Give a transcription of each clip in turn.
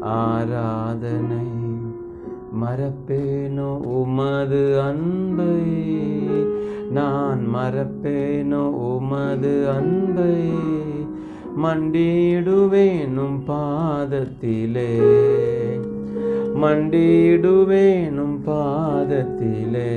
ஆராதனை மறப்பேனோ உமது அன்பை நான் மறப்பேனோ உமது அன்பை மண்டிடுவேனும் பாதத்திலே மண்டிடுவேனும் பாதத்திலே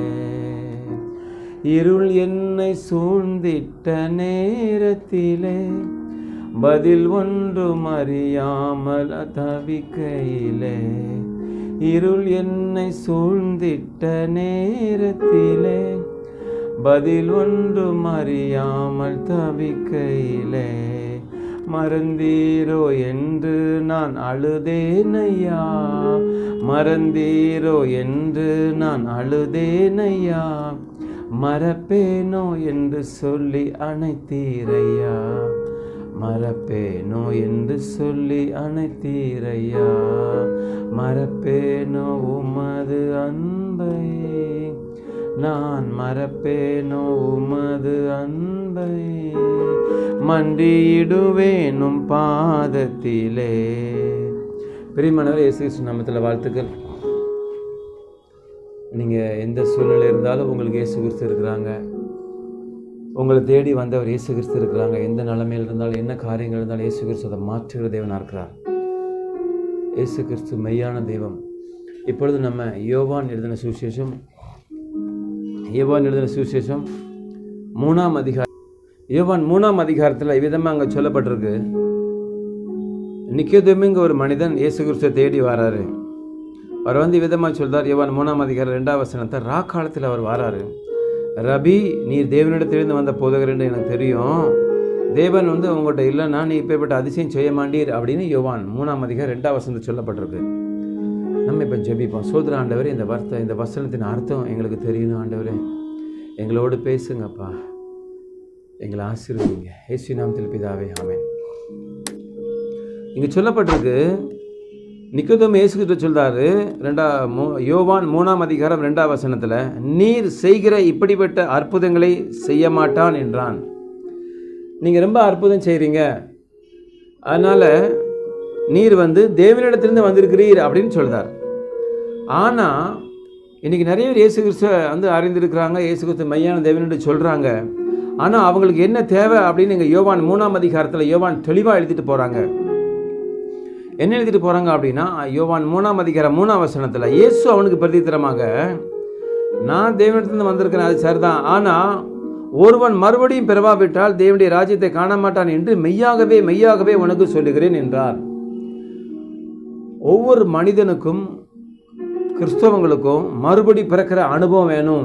இருள் என்னை சூழ்ந்திட்ட நேரத்திலே பதில் ஒன்றும் அறியாமல் தவிக்கையிலே இருள் என்னை சூழ்ந்திட்ட நேரத்திலே பதில் ஒன்றும் அறியாமல் தவிக்கையிலே மறந்தீரோ என்று நான் அழுதேனையா மறந்தீரோ என்று நான் அழுதேனையா மறப்பேனோ என்று சொல்லி அணைத்தீரையா மறப்பேனோ என்று சொல்லி அணைத்தீரையா மறப்பேனோ உமது அன்பை நான் மறப்பேனோ உமது அன்பை மண்டியிடுவேனும் பாதத்திலே பிரிமணவர் இயேசு கிறிஸ்து நாமத்தில் வாழ்த்துக்கள் நீங்கள் எந்த சூழ்நிலை இருந்தாலும் உங்களுக்கு இயேசு கிறிஸ்து இருக்கிறாங்க உங்களை தேடி வந்தவர் இயேசு கிறிஸ்து இருக்கிறாங்க எந்த நிலைமையில் இருந்தாலும் என்ன காரியங்கள் இருந்தாலும் இயேசு கிறிஸ்து அதை மாற்றுகிற தேவனாக இருக்கிறார் இயேசு கிறிஸ்து மெய்யான தெய்வம் இப்பொழுது நம்ம யோவான் எழுதின சுவிசேஷம் யோவான் எழுதின சுவிசேஷம் மூணாம் அதிகாரம் யோவான் மூணாம் அதிகாரத்தில் இவ்விதமாக அங்கே சொல்லப்பட்டிருக்கு நிக்கோதேமுங்க ஒரு மனிதன் இயேசு கிறிஸ்துவை தேடி வராரு அவர் வந்து விதமாக சொல்றார் யோவான் மூணாம் அதிகாரம் ரெண்டாம் வசனத்தை ரா காலத்தில் அவர் வராரு ரபி நீர் தேவனிடத்திலிருந்து வந்த போதகர் என்று எனக்கு தெரியும் தேவன் வந்து உங்கள்கிட்ட இல்லைன்னா நீ இப்பேற்பட்ட அதிசயம் செய்ய மாட்டீர் அப்படின்னு யோவான் மூணாம் அதிகாரம் ரெண்டாம் வசனத்தை சொல்லப்பட்டிருக்கு நம்ம இப்போ ஜெபிப்போம் சோதர ஆண்டவரே இந்த வார்த்தை இந்த வசனத்தின் அர்த்தம் எங்களுக்கு தெரியணும் ஆண்டவரே எங்களோடு பேசுங்கப்பா எங்களை ஆசீர்வதிங்க ஏசு நாமத்தில் பிதாவே ஆமென் இங்கே சொல்லப்பட்டிருக்கு நிக்கோதம் இயேசுகிட்ட சொல்றாரு ரெண்டா மூ யோவான் மூணாம் அதிகாரம் ரெண்டாம் வசனத்தில் நீர் செய்கிற இப்படிப்பட்ட அற்புதங்களை செய்ய மாட்டான் என்றான் நீங்கள் ரொம்ப அற்புதம் செய்கிறீங்க அதனால் நீர் வந்து தேவனிடத்திலிருந்து வந்திருக்கிறீர் அப்படின்னு சொல்றார் ஆனால் இன்னைக்கு நிறைய பேர் இயேசு கிறிஸ்துவ வந்து அறிந்திருக்கிறாங்க இயேசு கிறிஸ்து மையான தேவனிட்டு சொல்கிறாங்க ஆனால் அவங்களுக்கு என்ன தேவை அப்படின்னு இங்கே யோவான் மூணாம் அதிகாரத்தில் யோவான் தெளிவாக எழுதிட்டு போகிறாங்க என்ன எழுதிட்டு போகிறாங்க அப்படின்னா யோவான் மூணாம் அதிகாரம் மூணாம் வசனத்தில் இயேசு அவனுக்கு பிரதித்திரமாக நான் தேவனிடத்திலிருந்து வந்திருக்கிறேன் அது சரிதான் ஆனால் ஒருவன் மறுபடியும் பிறவாவிட்டால் தேவனுடைய ராஜ்யத்தை காண மாட்டான் என்று மெய்யாகவே மெய்யாகவே உனக்கு சொல்லுகிறேன் என்றார் ஒவ்வொரு மனிதனுக்கும் கிறிஸ்தவங்களுக்கும் மறுபடி பிறக்கிற அனுபவம் வேணும்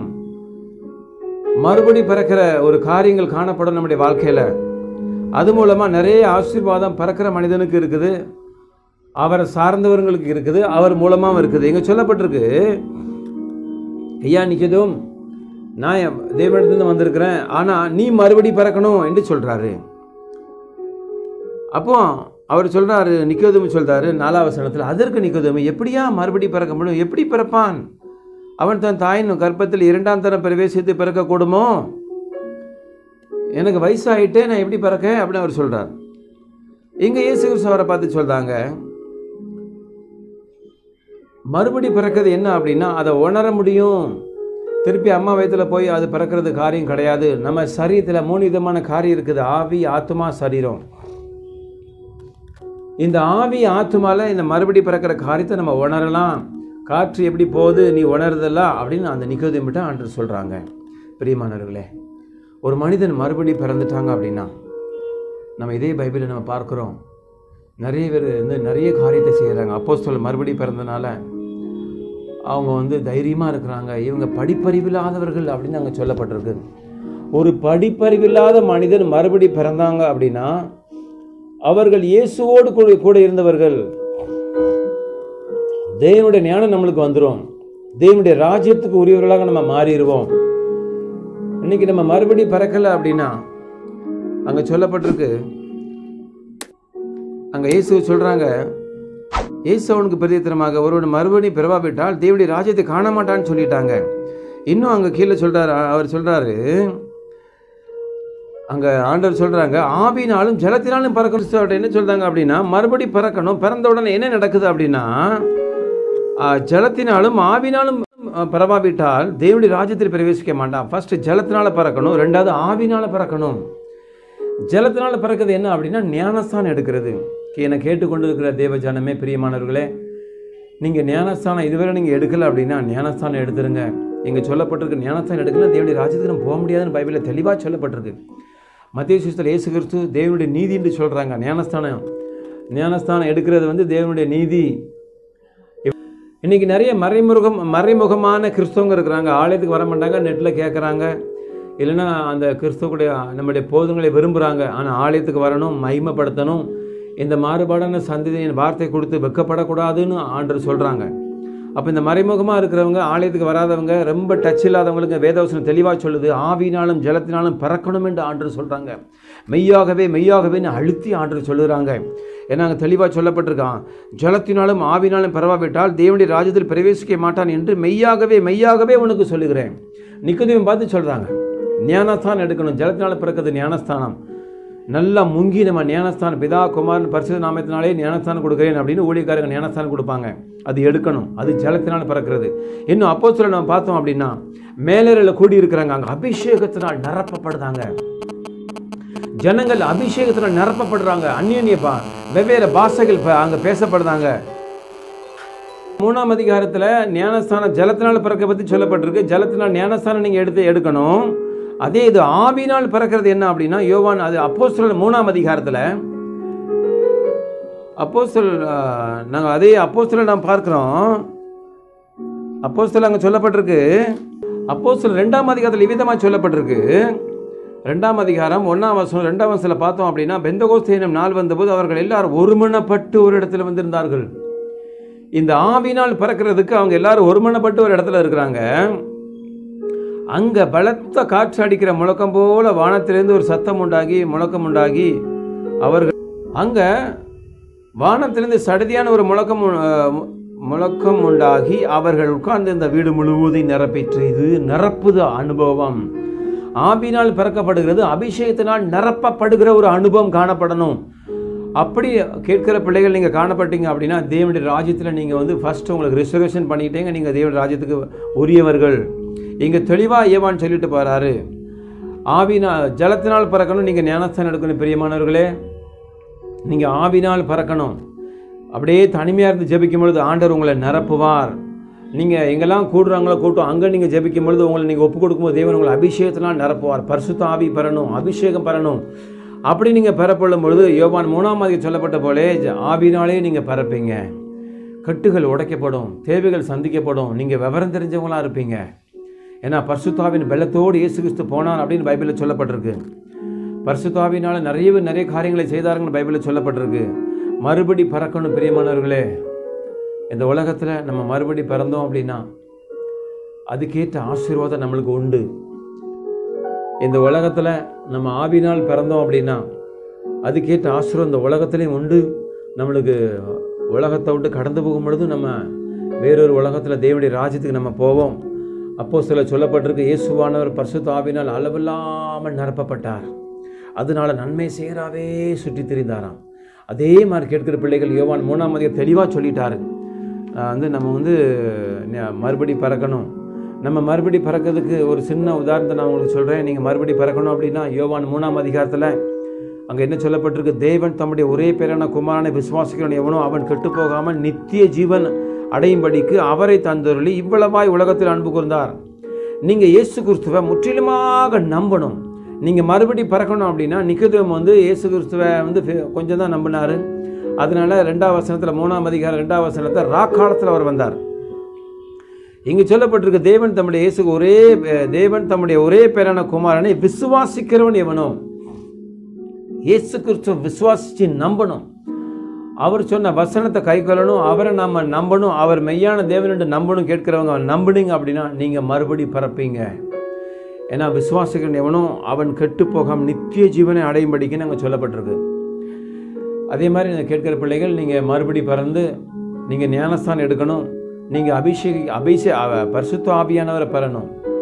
மறுபடி பிறக்கிற ஒரு காரியங்கள் காணப்படும் நம்முடைய வாழ்க்கையில் அது மூலமாக நிறைய ஆசீர்வாதம் பிறக்கிற மனிதனுக்கு இருக்குது அவரை சார்ந்தவர்களுக்கு இருக்குது அவர் மூலமாகவும் இருக்குது இங்கே சொல்லப்பட்டிருக்கு ஐயா நிற்கதும் நான் தேவனிடத்துலேருந்து வந்திருக்கிறேன் ஆனால் நீ மறுபடி பிறக்கணும் என்று சொல்கிறாரு அப்போ அவர் சொல்கிறாரு நிக்கோதமு சொல்கிறாரு நாலாவசனத்தில் அதற்கு நிக்கோதமு எப்படியா மறுபடி பிறக்க முடியும் எப்படி பிறப்பான் அவன் தன் தாயின் கர்ப்பத்தில் இரண்டாம் தரம் பிரவேசித்து பிறக்கக்கூடுமோ எனக்கு வயசாயிட்டே நான் எப்படி பிறக்க அப்படின்னு அவர் சொல்கிறார் இங்கே இயேசு கிறிஸ்து அவரை பார்த்து சொல்கிறாங்க மறுபடி பிறக்கிறது என்ன அப்படின்னா அதை உணர முடியும் திருப்பி அம்மா வயத்தில் போய் அது பிறக்கிறது காரியம் கிடையாது நம்ம சரீரத்தில் மூணு விதமான காரியம் இருக்குது ஆவி ஆத்மா சரீரம் இந்த ஆவி ஆத்மால இந்த மறுபடி பிறக்கிற காரியத்தை நம்ம உணரலாம் காற்று எப்படி போகுது நீ உணருதல்ல அப்படின்னு அந்த நிக்கோதிமிட்ட ஆண்டு சொல்கிறாங்க பிரியமானவர்களே ஒரு மனிதன் மறுபடி பிறந்துட்டாங்க அப்படின்னா நம்ம இதே பைபிளை நம்ம பார்க்குறோம் நிறைய பேர் வந்து நிறைய காரியத்தை செய்கிறாங்க அப்போ மறுபடி பிறந்தனால அவங்க வந்து தைரியமாக இருக்கிறாங்க இவங்க படிப்பறிவில்லாதவர்கள் அப்படின்னு அங்கே சொல்லப்பட்டிருக்கு ஒரு படிப்பறிவில்லாத மனிதன் மறுபடி பிறந்தாங்க அப்படின்னா அவர்கள் இயேசுவோடு கூட கூட இருந்தவர்கள் தேவனுடைய ஞானம் நம்மளுக்கு வந்துடும் தேவனுடைய ராஜ்யத்துக்கு உரியவர்களாக நம்ம மாறிடுவோம் இன்னைக்கு நம்ம மறுபடி பிறக்கல அப்படின்னா அங்க சொல்லப்பட்டிருக்கு அங்க இயேசு சொல்றாங்க இயேசு அவனுக்கு பிரதித்திரமாக ஒருவன் மறுபடியும் பிறவாவிட்டால் தேவனுடைய ராஜ்யத்தை காண மாட்டான்னு சொல்லிட்டாங்க இன்னும் அங்க கீழே சொல்றாரு அவர் சொல்றாரு அங்கே ஆண்டவர் சொல்கிறாங்க ஆவினாலும் ஜலத்தினாலும் பறக்க கிறிஸ்துவர்கிட்ட என்ன சொல்கிறாங்க அப்படின்னா மறுபடி பறக்கணும் பிறந்த உடனே என்ன நடக்குது அப்படின்னா ஆ, ஜலத்தினாலும் ஆவினாலும் ஆ, பரவாவிட்டால் தேவனுடைய ராஜ்யத்தில் பிரவேசிக்க மாட்டான் ஃபர்ஸ்ட் ஜலத்தினால பறக்கணும் ரெண்டாவது ஆவினால பறக்கணும் ஜலத்தினால பறக்கிறது என்ன அப்படின்னா ஞானஸ்தானம் எடுக்கிறது என்னை கேட்டுக்கொண்டு இருக்கிற தேவஜானமே பிரியமானவர்களே நீங்கள் ஞானஸ்தானம் இதுவரை நீங்கள் எடுக்கல அப்படின்னா ஞானஸ்தானம் எடுத்துருங்க இங்கே சொல்லப்பட்டிருக்கு ஞானஸ்தானம் எடுக்கல தேவனுடைய ராஜ்யத்துக்கு நம்ம போக முடியாதுன்னு பைபிளில் தெளிவாக சொல்லப்பட்டிருக்கு மத்திய சுஸ்தல் இயேசு கிறிஸ்து தேவனுடைய நீதின்னு சொல்கிறாங்க ஞானஸ்தானம் ஞானஸ்தானம் எடுக்கிறது வந்து தேவனுடைய நீதி இன்னைக்கு நிறைய மறைமுகம் மறைமுகமான கிறிஸ்தவங்க இருக்கிறாங்க ஆலயத்துக்கு வர மாட்டாங்க நெட்டில் கேட்குறாங்க இல்லைன்னா அந்த கிறிஸ்துவக்கூடிய நம்முடைய போதங்களை விரும்புகிறாங்க ஆனால் ஆலயத்துக்கு வரணும் மகிமைப்படுத்தணும் இந்த மாறுபாடான சந்ததியின் வார்த்தை கொடுத்து வெக்கப்படக்கூடாதுன்னு ஆண்டர் சொல்கிறாங்க அப்போ இந்த மறைமுகமாக இருக்கிறவங்க ஆலயத்துக்கு வராதவங்க ரொம்ப டச் இல்லாதவங்களுக்கு வேதவசனம் தெளிவாக சொல்லுது ஆவினாலும் ஜலத்தினாலும் பறக்கணும் என்று ஆண்டர் சொல்கிறாங்க மெய்யாகவே மெய்யாகவேன்னு அழுத்தி ஆண்டர் சொல்லுறாங்க ஏன்னா அங்கே தெளிவாக சொல்லப்பட்டிருக்கான் ஜலத்தினாலும் ஆவினாலும் பரவாவிட்டால் தேவனுடைய ராஜ்யத்தில் பிரவேசிக்க மாட்டான் என்று மெய்யாகவே மெய்யாகவே உனக்கு சொல்லுகிறேன் நிக்கதையும் பார்த்து சொல்கிறாங்க ஞானஸ்தானம் எடுக்கணும் ஜலத்தினால பிறக்கிறது ஞானஸ்தானம் நல்லா முங்கி நம்ம ஞானஸ்தானம் பிதா குமாரன் பரிசுத்த நாமத்தினாலே ஞானஸ்தானம் கொடுக்குறேன் அப்படின்னு ஊழியக்காரங்க ஞானஸ்தானம் கொடுப்பாங்க அது எடுக்கணும் அது ஜலத்தினால் பறக்கிறது இன்னும் அப்போ சொல்ல நம்ம பார்த்தோம் அப்படின்னா மேலரில் கூடி இருக்கிறாங்க அங்கே அபிஷேகத்தினால் நிரப்பப்படுதாங்க ஜனங்கள் அபிஷேகத்தினால் நிரப்பப்படுறாங்க அந்நியன்யப்பா வெவ்வேறு பாஷைகள் ப- அங்க பேசப்படுதாங்க மூணாம் அதிகாரத்தில் ஞானஸ்தானம் ஜலத்தினால் பிறக்க பற்றி சொல்லப்பட்டிருக்கு ஜலத்தினால் ஞானஸ்தானம் நீங்கள் எடுத்து எடுக்கணும் அதே இது ஆவினால் பிறக்கிறது என்ன அப்படின்னா யோவான் அது அப்போஸ்தலர் மூணாம் அதிகாரத்தில் அப்போஸ்தல் நாங்கள் அதே அப்போஸ்தலர் நாம் பார்க்குறோம் அப்போஸ்தலர் அங்கே சொல்லப்பட்டிருக்கு அப்போஸ்தலர் ரெண்டாம் அதிகாரத்தில் இவ்விதமாக சொல்லப்பட்டிருக்கு ரெண்டாம் அதிகாரம் ஒன்றாம் வருஷம் ரெண்டாம் வருஷத்தில் பார்த்தோம் அப்படின்னா பெந்தகோஸ்தேனம் நாள் வந்தபோது அவர்கள் எல்லாரும் ஒருமனப்பட்டு ஒரு இடத்துல வந்திருந்தார்கள் இந்த ஆவினால் பிறக்கிறதுக்கு அவங்க எல்லாரும் ஒருமனப்பட்டு ஒரு இடத்துல இருக்கிறாங்க அங்க பலத்த காற்று அடிக்கிற முழக்கம் போல வானத்திலிருந்து ஒரு சத்தம் உண்டாகி முழக்கம் உண்டாகி அவர்கள் அங்க வானத்திலிருந்து சடுதியான ஒரு முழக்கம் உ- அஹ் முழக்கம் உண்டாகி அவர்கள் உட்கார்ந்து இந்த வீடு முழுவதையும் நிரப்பிற்று இது நிரப்புது அனுபவம் ஆவினால் பிறக்கப்படுகிறது அபிஷேகத்தினால் நிரப்பப்படுகிற ஒரு அனுபவம் காணப்படணும் அப்படி கேட்கிற பிள்ளைகள் நீங்கள் காணப்பட்டீங்க அப்படின்னா தேவனுடைய ராஜ்யத்தில் நீங்கள் வந்து ஃபர்ஸ்ட் உங்களுக்கு ரிசர்வேஷன் பண்ணிட்டீங்க நீங்கள் தேவனுடைய ராஜ்யத்துக்கு உரியவர்கள் இங்கே தெளிவாக ஏவான்னு சொல்லிட்டு போகிறாரு ஆவினா ஜலத்தினால் பறக்கணும் நீங்கள் ஞானஸ்தானம் எடுக்கணும் பிரியமானவர்களே நீங்கள் ஆவினால் பறக்கணும் அப்படியே தனிமையாக இருந்து ஜெபிக்கும் பொழுது ஆண்டவர் உங்களை நிரப்புவார் நீங்கள் எங்கெல்லாம் கூடுறாங்களோ கூட்டம் அங்கே நீங்கள் ஜெபிக்கும் பொழுது உங்களை நீங்கள் ஒப்பு கொடுக்கும்போது தேவன் உங்களை அபிஷேகத்தினால் நிரப்புவார் பரிசுத்த ஆவி பெறணும் அபிஷேகம் பெறணும் அப்படி நீங்கள் பெறப்படும் பொழுது யோவான் மூணாம் அதிகம் சொல்லப்பட்ட போலே ஜ- ஆவினாலே நீங்கள் பறப்பீங்க கட்டுகள் உடைக்கப்படும் தேவைகள் சந்திக்கப்படும் நீங்கள் விவரம் தெரிஞ்சவங்களா இருப்பீங்க ஏன்னா பரிசுத்தாவின் பெல்லத்தோடு இயேசு கிறிஸ்து போனார் அப்படின்னு பைபிளில் சொல்லப்பட்டிருக்கு பரிசுத்தாவினால நிறைய பேர் நிறைய காரியங்களை செய்தாருங்கன்னு பைபிளில் சொல்லப்பட்டிருக்கு மறுபடி பறக்கணும் பிரியமானவர்களே இந்த உலகத்தில் நம்ம மறுபடி பிறந்தோம் அப்படின்னா அதுக்கேற்ற ஆசீர்வாதம் நம்மளுக்கு உண்டு இந்த உலகத்தில் நம்ம ஆவினால் பிறந்தோம் அப்படின்னா அதுக்கேற்ற ஆசீர்வாதம் இந்த உலகத்துலேயும் உண்டு நம்மளுக்கு உலகத்தை விட்டு கடந்து போகும் பொழுது நம்ம வேறொரு உலகத்தில் தேவனுடைய ராஜ்யத்துக்கு நம்ம போவோம் அப்போ சில சொல்லப்பட்டிருக்கு இயேசுவானவர் பரிசுத்த ஆவினால் அளவில்லாமல் நிரப்பப்பட்டார் அதனால நன்மை செய்கிறாவே சுற்றி திரிந்தாராம் அதே மாதிரி கேட்கிற பிள்ளைகள் யோவான் மூணாம் அதிகம் தெளிவாக சொல்லிட்டாரு ஆஹ் வந்து நம்ம வந்து ந- மறுபடி பறக்கணும் நம்ம மறுபடி பறக்கிறதுக்கு ஒரு சின்ன உதாரணத்தை நான் உங்களுக்கு சொல்கிறேன் நீங்கள் மறுபடி பறக்கணும் அப்படின்னா யோவான் மூணாம் அதிகாரத்தில் அங்கே என்ன சொல்லப்பட்டிருக்கு தேவன் தம்முடைய ஒரே பேரான குமாரனை விசுவாசிக்கிறவன் எவனோ அவன் கெட்டு போகாமல் நித்திய ஜீவன் அடையும்படிக்கு அவரை தந்தருளி இவ்வளவாய் உலகத்தில் அன்பு கூர்ந்தார் நீங்கள் இயேசு கிறிஸ்துவை முற்றிலுமாக நம்பணும் நீங்கள் மறுபடி பறக்கணும் அப்படின்னா நிக்கதேம் வந்து இயேசு கிறிஸ்துவை வந்து ஃபெ- கொஞ்சம் தான் நம்பினார் அதனால ரெண்டாம் வசனத்தில் மூணாம் அதிகாரம் ரெண்டாம் வசனத்தை ராக்காலத்தில் அவர் வந்தார் இங்கு சொல்லப்பட்டிருக்கு தேவன் தம்முடைய இயேசுக்கு ஒரே தேவன் தம்முடைய ஒரே பேரான குமாரனை விசுவாசிக்கிறவன் எவனோ இயேசு கிறிஸ்துவ விசுவாசிச்சு நம்பணும் அவர் சொன்ன வசனத்தை கை கொள்ளணும் அவரை நம்ம நம்பணும் அவர் மெய்யான தேவன் என்று நம்பணும் கேட்கிறவங்க நம்புனீங்க அப்படின்னா நீங்கள் மறுபடி பறப்பீங்க ஏன்னா விசுவாசிக்கிறவன் எவனும் அவன் கெட்டு போகாம நித்திய ஜீவனை அடையும்படிக்குன்னு அங்கே சொல்லப்பட்டிருக்கு அதே மாதிரி இந்த கேட்கிற பிள்ளைகள் நீங்கள் மறுபடி பிறந்து நீங்கள் ஞானஸ்தானம் எடுக்கணும் நீங்கள் அபிஷேக அபிஷே அவ- பரிசுத்த ஆவியானவரை பெறணும்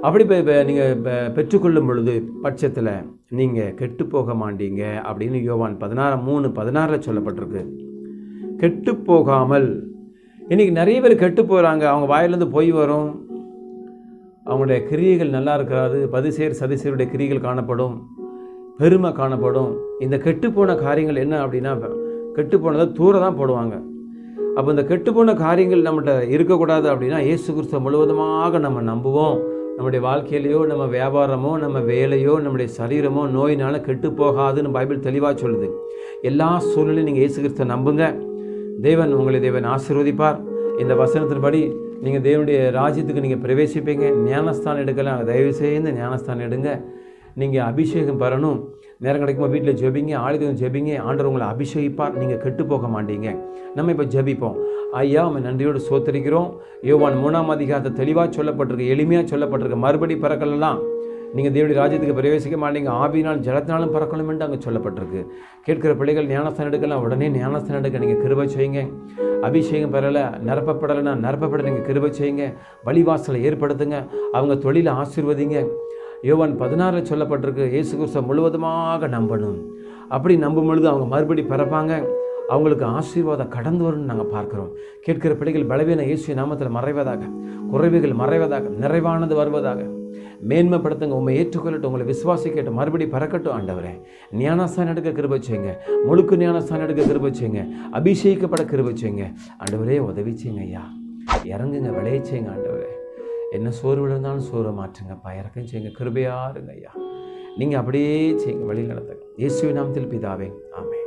அப்படி நீங்கள் பெற்றுக்கொள்ளும் பொழுது பட்சத்தில் நீங்கள் கெட்டு போக மாட்டீங்க அப்படின்னு யோவான் பதினாறு மூணு பதினாறில் சொல்லப்பட்டிருக்கு கெட்டு போகாமல் இன்னைக்கு நிறைய பேர் கெட்டு போகிறாங்க அவங்க வாயிலேருந்து பொய் வரும் அவங்களுடைய கிரியைகள் நல்லா இருக்காது பதிசேர் சதிசேருடைய கிரியைகள் காணப்படும் பெருமை காணப்படும் இந்த கெட்டுப்போன காரியங்கள் என்ன அப்படின்னா கெட்டு போனதை தூர தான் போடுவாங்க அப்போ இந்த கெட்டுப்போன காரியங்கள் நம்மகிட்ட இருக்கக்கூடாது அப்படின்னா இயேசு கிறிஸ்துவ முழுவதுமாக நம்ம நம்புவோம் நம்முடைய வாழ்க்கையிலையோ நம்ம வியாபாரமோ நம்ம வேலையோ நம்முடைய சரீரமோ நோயினால கெட்டு போகாதுன்னு பைபிள் தெளிவாக சொல்லுது எல்லா சூழ்நிலையும் நீங்கள் இயேசு கிறிஸ்துவ நம்புங்க தேவன் உங்களை தேவன் ஆசீர்வதிப்பார் இந்த வசனத்தின்படி நீங்கள் தேவனுடைய ராஜ்யத்துக்கு நீங்கள் பிரவேசிப்பீங்க ஞானஸ்தானம் எடுக்கலாம் தயவு செய்து ஞானஸ்தானம் எடுங்க நீங்கள் அபிஷேகம் பெறணும் நேரம் கிடைக்கும்போது வீட்டில் ஜெபிங்க ஆயுதம் ஜெபிங்க ஆண்டவர் உங்களை அபிஷேகிப்பார் நீங்கள் கெட்டு போக மாட்டீங்க நம்ம இப்போ ஜெபிப்போம் ஐயா நம்ம நன்றியோடு சோத்தரிக்கிறோம் யோவான் மூணாம் அதிகாரத்தை தெளிவாக சொல்லப்பட்டிருக்கு எளிமையாக சொல்லப்பட்டிருக்கு மறுபடி பிறக்கலாம் நீங்கள் தேவனுடைய ராஜ்யத்துக்கு பிரவேசிக்க மாட்டீங்க ஆவினால் ஜலத்தினாலும் பறக்கணும் என்று அங்கே சொல்லப்பட்டிருக்கு கேட்கிற பிள்ளைகள் ஞானஸ்தானம் எடுக்கலாம் உடனே ஞானஸ்தானம் எடுக்க நீங்கள் கிருபை செய்யுங்க அபிஷேகம் பெறலை நிரப்பப்படலைன்னா நிரப்பப்பட நீங்கள் கிருபை செய்யுங்க வழிவாசலை ஏற்படுத்துங்க அவங்க தொழிலை ஆசீர்வதிங்க யோவான் பதினாறில் சொல்லப்பட்டிருக்கு இயேசு கிறிஸ்துவ முழுவதுமாக நம்பணும் அப்படி நம்பும் பொழுது அவங்க மறுபடி பிறப்பாங்க அவங்களுக்கு ஆசீர்வாதம் கடந்து வரும்னு நாங்கள் பார்க்குறோம் கேட்கிற பிள்ளைகள் பலவீன இயேசு நாமத்தில் மறைவதாக குறைவுகள் மறைவதாக நிறைவானது வருவதாக மேன்மைப்படுத்துங்க உண்மை ஏற்றுக்கொள்ளட்டும் உங்களை விசுவாசிக்கட்டும் மறுபடி பறக்கட்டும் ஆண்டவரே ஞானஸ்தானம் எடுக்க கிருபை செய்யுங்க முழுக்கு ஞானஸ்தானம் எடுக்க கிருபை செய்யுங்க அபிஷேகிக்கப்பட கிருபை செய்யுங்க ஆண்டவரே உதவி செய்யுங்க ஐயா இறங்குங்க விளைய செய்யுங்க ஆண்டவரே என்ன சோறு விழுந்தாலும் சோறை மாற்றுங்கப்பா இறக்கம் செய்யுங்க கிருபையா இருங்க ஐயா நீங்கள் அப்படியே செய்யுங்க வழி நடத்துங்க இயேசுவின் நாமத்தில் பிதாவே ஆமென்